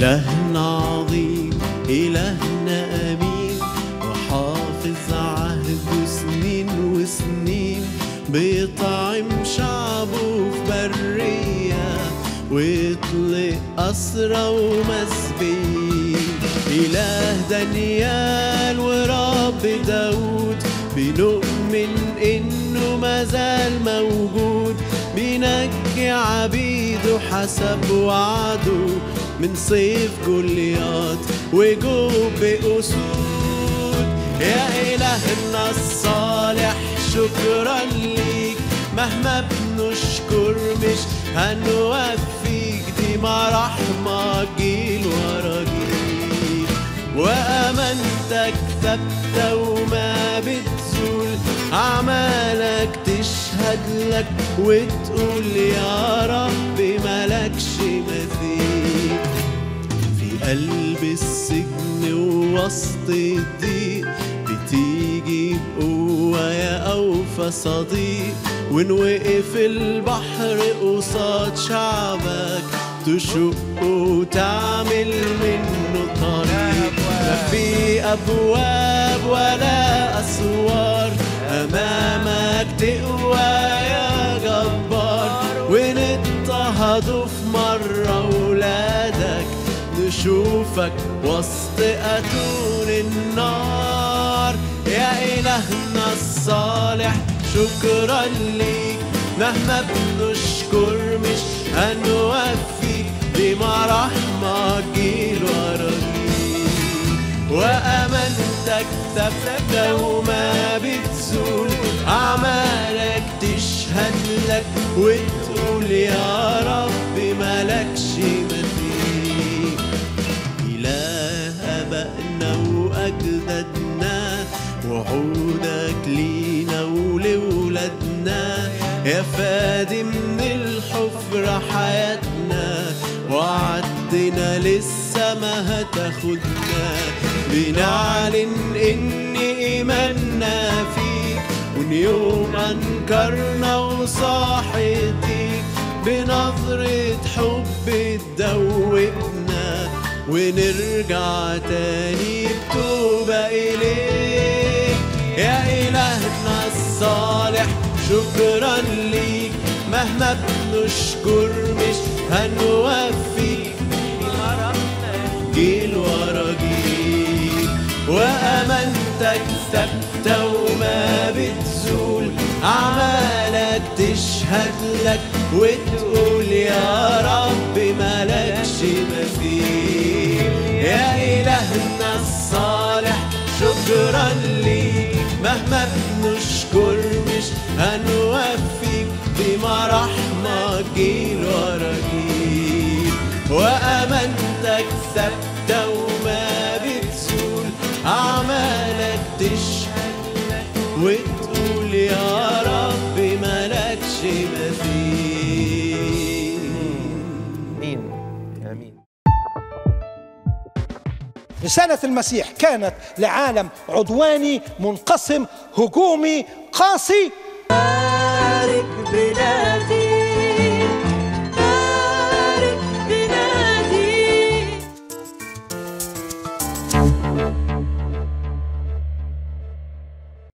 إلهنا عظيم إلهنا أمين وحافظ عهده سنين وسنين بيطعم شعبه في برية ويطلق أسرى ومسبيين إله دانيال ورب داود بنؤمن إنه مازال موجود بينجي عبيده حسب وعده من صيف جولياط وجوب أسود يا إلهنا الصالح شكرا ليك مهما بنشكر مش هنوفيك دي رحمة جيل ورا جيل وأمانتك ثابتة وما بتزول أعمالك تشهد لك وتقول يا رب ملكش مثيل في قلب السجن ووسط الضيق بتيجي بقوة يا أوفى صديق وإن وقف البحر قصاد شعبك تشق وتعمل منه طريق لا في أبواب ولا أسوار أمامك تقوى يا جبار وإن اضطهدوا في مرة ولادك نشوفك وسط أتون النار يا إلهنا الصالح شكرا ليك مهما بنشكر مش هنوفيك بما رحمة جيل ورا جيل وأمانتك ثابتة وما بتزول أعمالك تشهد لك وتقول يا رب ملكش مثيل إله أبائنا وأجدادنا وعودك لينا ولولادنا يا فادي من الحفرة حياتنا وعدنا لسه ما هتاخدنا بنعلن إن إيماننا فيك وإن يوم أنكرنا وصاحتيك بنظرة حب تدوبنا ونرجع تاني بتوبة إليك يا إلهنا الصالح شكرا ليك مهما بنشكر مش هنوفيك جيل ورا جيل وأمانتك ثابتة وما بتزول أعمالك تشهد لك وتقول يا رب ملكش مثيل يا إلهنا الصالح شكرا ليك مهما بنشكر مش هنوفيك بما رحمة جيل ورا جيل وأمانتك ثابتة وما بتزول أعمالك تشهد لك وتقول يا رب ملكش مثيل امين امين رسالة المسيح كانت لعالم عدواني منقسم هجومي قاسي بارك بلاد